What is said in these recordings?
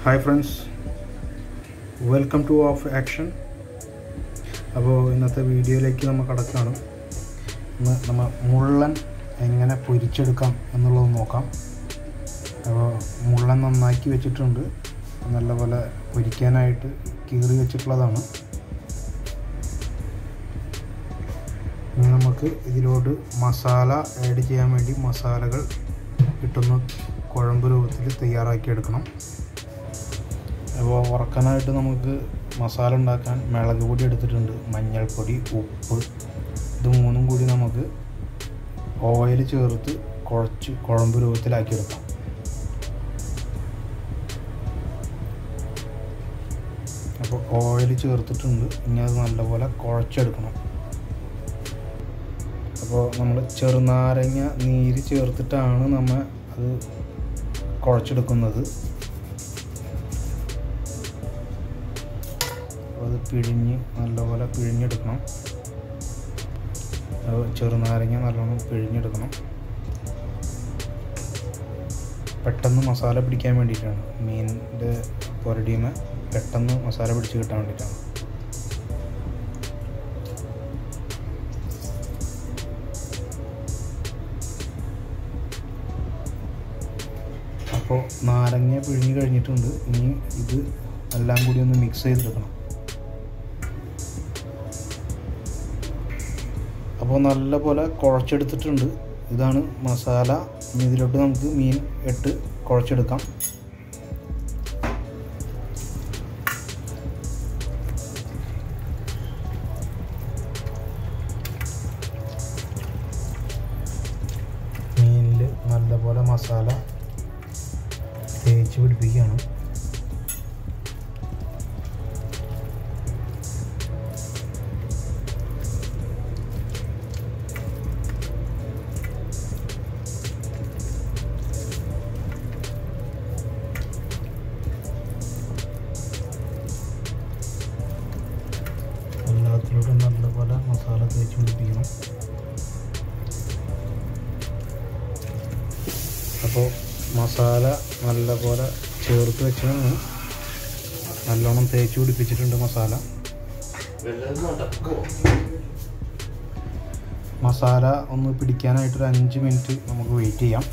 hi friends welcome to of action അപ്പോൾ ഇന്നത്തെ വീഡിയോയിലേക്ക് നമ്മൾ കടക്കുകയാണ് ഇന്ന് നമ്മൾ മുള്ളൻ എങ്ങനെ പൊരിച്ചെടുക്കാം എന്നുള്ളത് നോക്കാം അപ്പോൾ മുള്ളൻ നന്നാക്കി വെച്ചിട്ടുണ്ട് നല്ലപോലെ പൊരിക്കാനായിട്ട് കീറി വെച്ചിട്ടുള്ളതാണ് ഇനി നമുക്ക് ഇതിലോട്ട് മസാല ആഡ് ചെയ്യാൻ വേണ്ടി മസാലകൾ കിട്ടുന്ന കുഴമ്പ് രൂപത്തിൽ തയ്യാറാക്കിയെടുക്കണം അപ്പോൾ വറക്കാനായിട്ട് നമുക്ക് മസാല ഉണ്ടാക്കാൻ മുളക് പൊടി എടുത്തിട്ടുണ്ട് മഞ്ഞൾപ്പൊടി ഉപ്പ് ഇത് മൂന്നും കൂടി നമുക്ക് ഓയിൽ ചേർത്ത് കുഴച്ച് കുഴമ്പ് രൂപത്തിലാക്കിയെടുക്കാം അപ്പോൾ ഓയിൽ ചേർത്തിട്ടുണ്ട് ഇനി അത് നല്ലപോലെ കുഴച്ചെടുക്കണം അപ്പോൾ നമ്മൾ ചെറുനാരങ്ങ നീര് ചേർത്തിട്ടാണ് നമ്മൾ അത് കുഴച്ചെടുക്കുന്നത് അപ്പോൾ അത് പിഴിഞ്ഞ് നല്ലപോലെ പിഴിഞ്ഞെടുക്കണം അത് ചെറുനാരങ്ങ നല്ലോണം പിഴിഞ്ഞെടുക്കണം പെട്ടെന്ന് മസാല പിടിക്കാൻ വേണ്ടിയിട്ടാണ് മീനിൻ്റെ പുരടിയുമേ പെട്ടെന്ന് മസാല പിടിച്ച് കിട്ടാൻ വേണ്ടിയിട്ടാണ് അപ്പോൾ നാരങ്ങ പിഴിഞ്ഞ് കഴിഞ്ഞിട്ടുണ്ട് ഇനി ഇത് എല്ലാം കൂടി ഒന്ന് മിക്സ് ചെയ്തെടുക്കണം അപ്പോൾ നല്ല പോലെ കുഴച്ചെടുത്തിട്ടുണ്ട് ഇതാണ് മസാല ഇനി ഇതിലോട്ട് നമുക്ക് മീൻ ഇട്ട് കുഴച്ചെടുക്കാം മീനിൽ നല്ലപോലെ മസാല തേച്ച് പിടിപ്പിക്കുകയാണ് എല്ലാത്തിലൂടെ നല്ലപോലെ മസാല തേച്ച് പിടിപ്പിക്കണം അപ്പോൾ മസാല നല്ലപോലെ ചേർത്ത് വെച്ചാണ് നല്ലോണം തേച്ച് പിടിപ്പിച്ചിട്ടുണ്ട് മസാല മസാല ഒന്ന് പിടിക്കാനായിട്ടൊരു അഞ്ച് മിനിറ്റ് നമുക്ക് വെയിറ്റ് ചെയ്യാം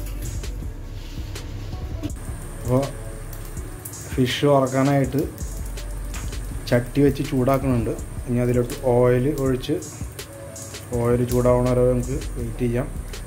അപ്പോൾ ഫിഷ് വറക്കാനായിട്ട് ചട്ടി വെച്ച് ചൂടാക്കുന്നുണ്ട് ഇനി അതിലോട്ട് ഓയിൽ ഒഴിച്ച് ഓയിൽ ചൂടാവണ വരെ നമുക്ക് വെയിറ്റ് ചെയ്യാം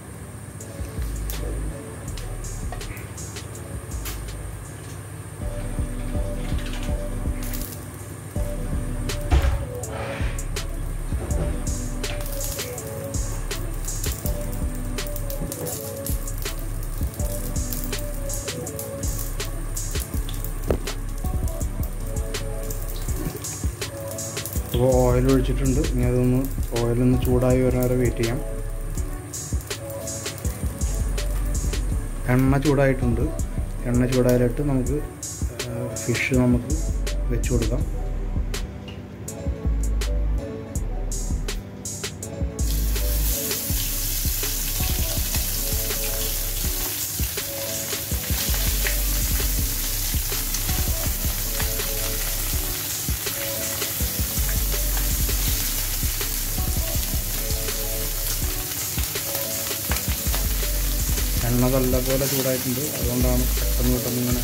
അപ്പോൾ ഓയിൽ ഒഴിച്ചിട്ടുണ്ട് ഇനി അതൊന്ന് ഓയിലൊന്ന് ചൂടായി വരുന്ന വരെ വെയിറ്റ് ചെയ്യാം എണ്ണ ചൂടായിട്ടുണ്ട് എണ്ണ ചൂടായിട്ട് നമുക്ക് ഫിഷ് നമുക്ക് വെച്ച് കൊടുക്കാം എണ്ണ നല്ലപോലെ ചൂടായിട്ടുണ്ട് അതുകൊണ്ടാണ് പെട്ടെന്ന് പെട്ടെന്ന് ഇങ്ങനെ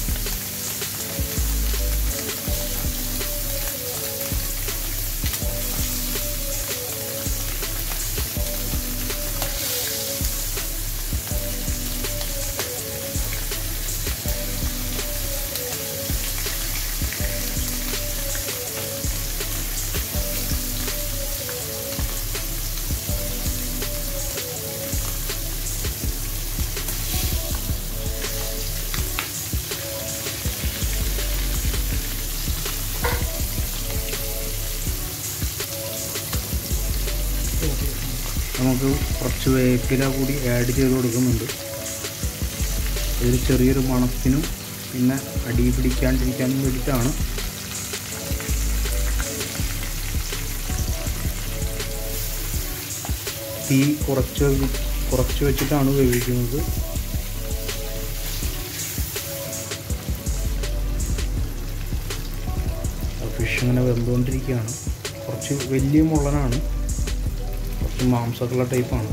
നമുക്ക് കുറച്ച് വേപ്പില കൂടി ആഡ് ചെയ്ത് കൊടുക്കുന്നുണ്ട് ഒരു ചെറിയൊരു മണത്തിനും പിന്നെ അടി പിടിക്കാണ്ടിരിക്കാനും വേണ്ടിയിട്ടാണ് തീ കുറച്ച് കുറച്ച് വെച്ചിട്ടാണ് വേവിക്കുന്നത് അങ്ങനെ വെന്തുകൊണ്ടിരിക്കുകയാണ് കുറച്ച് വലിയ മുള്ളനാണ് കുറച്ച് മാംസമുള്ള ടൈപ്പാണ്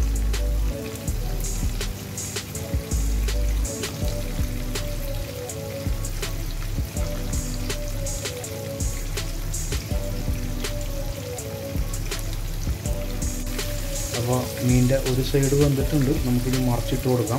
അപ്പോൾ മീനിൻ്റെ ഒരു സൈഡ് വെന്തിട്ടുണ്ട് നമുക്കിനി മറിച്ചിട്ട് കൊടുക്കാം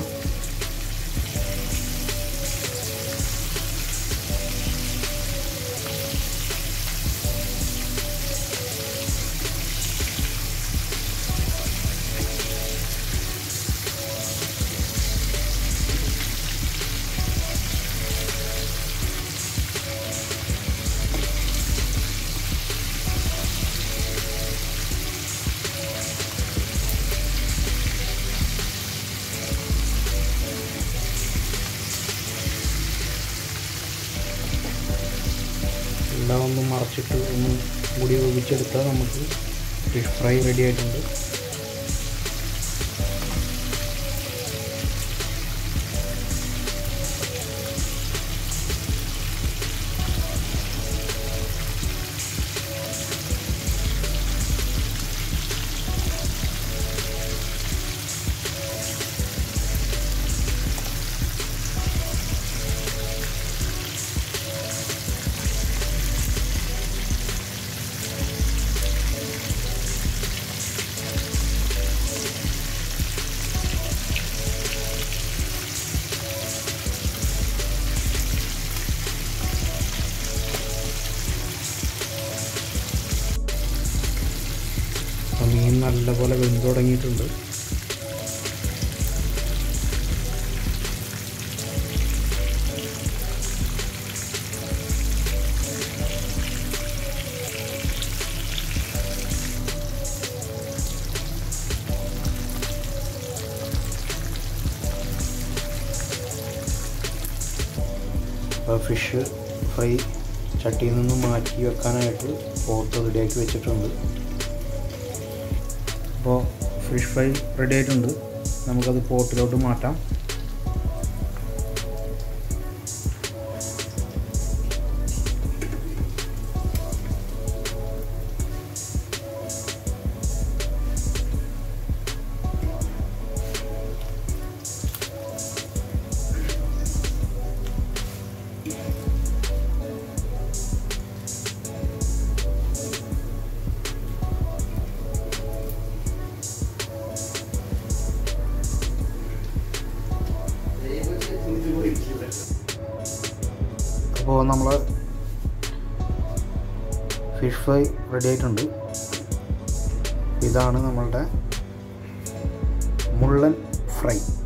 എല്ലാം ഒന്ന് മറച്ചിട്ട് ഒന്ന് കൂടി വേവിച്ചെടുത്താൽ നമുക്ക് ഫിഷ് ഫ്രൈ റെഡി ആയിട്ടുണ്ട് അപ്പം മീൻ നല്ലപോലെ വെന്ത് തുടങ്ങിയിട്ടുണ്ട് അപ്പോൾ ഫിഷ് ഫ്രൈ ചട്ടിയിൽ നിന്ന് മാറ്റി വെക്കാനായിട്ട് പോട്ട് റെഡിയാക്കി വെച്ചിട്ടുണ്ട് അപ്പോൾ ഫിഷ് ഫ്രൈ റെഡി ആയിട്ടുണ്ട് നമുക്കത് പോട്ടിലോട്ട് മാറ്റാം അപ്പോൾ നമ്മൾ ഫിഷ് ഫ്രൈ റെഡി ആയിട്ടുണ്ട് ഇതാണ് നമ്മളുടെ മുള്ളൻ ഫ്രൈ